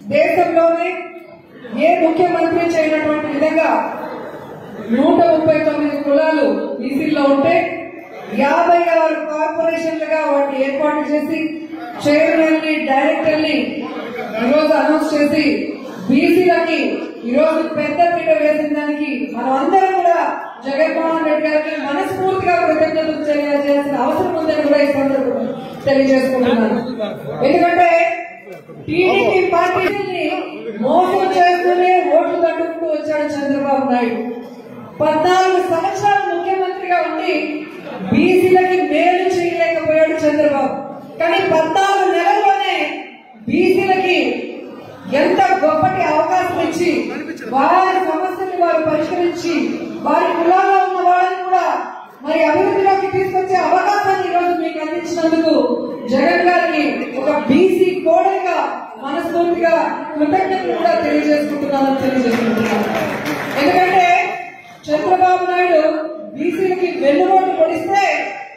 దేశంలోనే ఏ ముఖ్యమంత్రి చేయనటువంటి విధంగా నూట ముప్పై తొమ్మిది కులాలు బీసీలో ఉంటే యాభై ఆరు కార్పొరేషన్లుగా వాటిని ఏర్పాటు చేసి చైర్మన్ ని డైరెక్టర్ ని ఈరోజు అనౌన్స్ చేసి బీసీలకి ఈరోజు పెద్ద పీట వేసిన దానికి మనం అందరం కూడా జగన్మోహన్ రెడ్డి గారికి మనస్ఫూర్తిగా కృతజ్ఞతలు తెలియజేయాల్సిన అవసరం ఉందని కూడా ఈ సందర్భంగా తెలియజేసుకుంటున్నాను ఎందుకంటే టీడీపీ పార్టీని మోసం చేస్తూనే ఓట్లు తట్టుకుంటూ వచ్చాడు చంద్రబాబు నాయుడు పద్నాలుగు సంవత్సరాలు ముఖ్యమంత్రిగా ఉండి బీసీలకి మేలు చేయలేకపోయాడు చంద్రబాబు కానీ పద్నాలుగు నెలల్లోనే బీసీలకి ఎంత గొప్పటి అవకాశం ఇచ్చి వారి సమస్యలు వారు పరిష్కరించి వారి కులాల్లో ఉన్న వాళ్ళని కూడా మరి అభివృద్ధిలోకి తీసుకొచ్చే అవకాశాన్ని ఈరోజు మీకు అందించినందుకు జగన్ గారికి ఒక బీసీ కోడలుగా మనస్ఫూర్తిగా కృతజ్ఞతలు కూడా తెలియజేసుకుంటున్నానని తెలియజేసుకుంటున్నాను ఎందుకంటే చంద్రబాబు నాయుడు బీసీలకి వెన్నుపోటు పొడిస్తే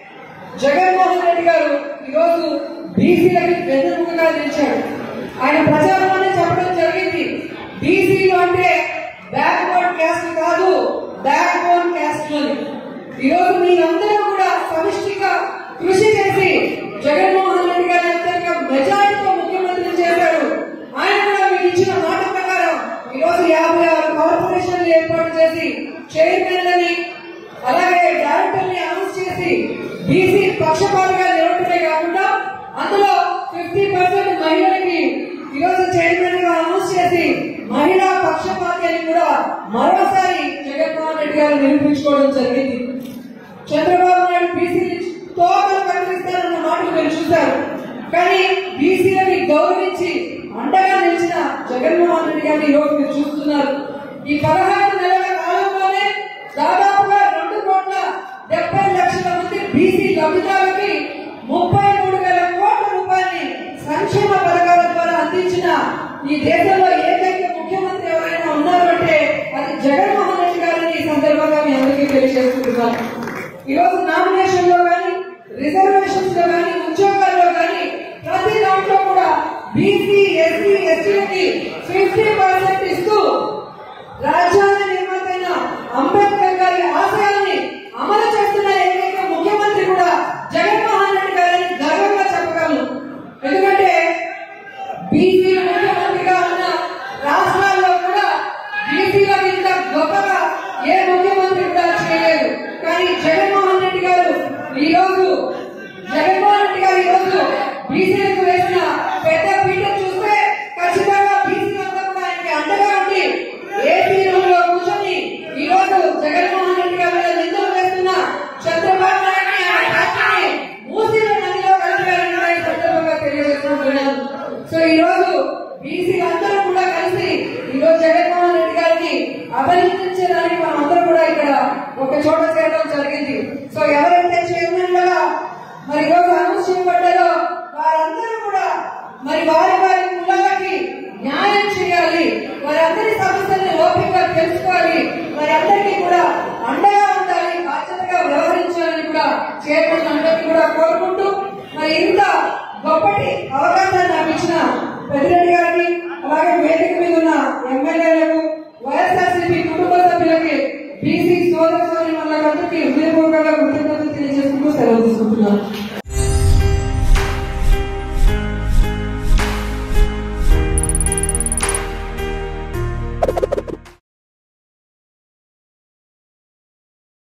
జగన్మోహన్ రెడ్డి గారు ఈరోజు బీసీలకి వెన్నుముకగా నిలిచాడు ఆయన ప్రచారంలోనే చెప్పడం జరిగింది బీసీలు అంటే బ్యాక్వర్డ్ క్యాస్ట్ కాదు బ్యాక్ బోన్ క్యాస్ట్ అని ఈరోజు మీరందరూ కూడా సమిష్టిగా కృషి చేసి జగన్మోహన్ రెడ్డి గారి అత్యంత మెజారిటీతో ముఖ్యమంత్రి చేశాడు ఆయన కూడా మీకు ఇచ్చిన మాట ప్రకారం ఈరోజు యాభై ఆరు కార్పొరేషన్లు ఏర్పాటు చేసి చైర్మన్లని అలాగే డైరెక్టర్ని అనౌన్స్ చేసి బీసీ పక్షపాతగా నిలవడమే కాకుండా అందులో ఫిఫ్టీ పర్సెంట్ మహిళలకి ఈరోజు చైర్మన్ గా అనౌన్స్ చేసి మహిళా పక్షపాతి అని కూడా మరోసారి జగన్మోహన్ రెడ్డి గారు నిరూపించుకోవడం జరిగింది చంద్రబాబు నాయుడు బీసీలు తోటలు కనిపిస్తారన్న మాటలు మీరు చూశారు కానీ బీసీలని గౌరవించి అండగా నిలిచిన జగన్మోహన్ రెడ్డి గారిని ఈరోజు మీరు చూస్తున్నారు ఈ పదహారు నెలల కాలంలోనే దాదాపుగా రెండు కోట్ల డెబ్బై లక్షల మంది బీసీ లబ్ధిదారులకి ముప్పై మూడు వేల కోట్ల రూపాయలని సంక్షేమ పథకాల ద్వారా అందించిన ఈ దేశంలో ఏకైక ముఖ్యమంత్రి ఎవరైనా ఉన్నారు అంటే అది జగన్మోహన్ రెడ్డి గారిని ఈ సందర్భంగా మీ అందరికీ తెలియజేసుకుంటున్నాను ఈ రోజు నామినేషన్ లో కానీ రిజర్వేషన్స్ లో కానీ ఉద్యోగాల్లో కానీ ప్రతి దాంట్లో కూడా బీసీ ఎస్సీ ఎస్టీలకి ఫిఫ్టీ పర్సెంట్ ఇస్తూ రాజ్యాంగ నిర్మాత అయిన అంబేద్కర్ గారి ఆశయాల్ని అమలు చేస్తున్న ఏకైక ముఖ్యమంత్రి కూడా జగన్మోహన్ రెడ్డి గారిని గర్వంగా చెప్పగలను ఎందుకంటే బీసీ ముఖ్యమంత్రిగా ఉన్న రాష్ట్రాల్లో కూడా బీసీలకు ఇంత గొప్పగా ఏ ముఖ్యమంత్రి కూడా చేయలేదు కానీ జగన్మోహన్ రెడ్డి గారు ఈ రోజు జగన్మోహన్ రెడ్డి గారు ఈ రోజు బీసీలకు వేసిన పెద్ద పీట చూస్తే ఖచ్చితంగా బీసీలంతా కూడా ఆయనకి అండగా ఉండి ఏపీ రూమ్ లో కూర్చొని ఈ రోజు జగన్మోహన్ రెడ్డి గారి మీద నిందలు వేస్తున్న చంద్రబాబు నాయుడిని ఆయన పార్టీని మూసీల నదిలో కలిపారని కూడా ఈ సందర్భంగా తెలియజేసుకుంటున్నాను సో ఈ రోజు బీసీలందరూ కూడా కలిసి ఈ రోజు జగన్మోహన్ రెడ్డి గారిని అభినందించడానికి మనం అందరం కూడా ఇక్కడ ఒక చోట చేరడం జరిగింది సో ఎవరైతే చైర్మన్ గా మరి ఈ రోజు అనౌన్స్ చేయబడ్డారో వారందరూ కూడా మరి వారి వారి కులాలకి న్యాయం చేయాలి వారందరి సమస్యల్ని ఓపికగా తెలుసుకోవాలి వారందరికీ కూడా అండగా ఉండాలి బాధ్యతగా వ్యవహరించాలని కూడా చైర్మన్ అందరికీ కూడా కోరుకుంటూ మరి ఇంత గొప్పటి అవకాశాన్ని నాకు ఇచ్చిన పెద్దిరెడ్డి గారికి అలాగే వేదిక మీద ఉన్న ఎమ్మెల్యేలకు వైఎస్ఆర్సీపీ కుటుంబ సభ్యులకి బీసీ సోదర సోదరి అందరికీ హృదయపూర్వకంగా కృతజ్ఞతలు తెలియజేసుకుంటూ సెలవు తీసుకుంటున్నాను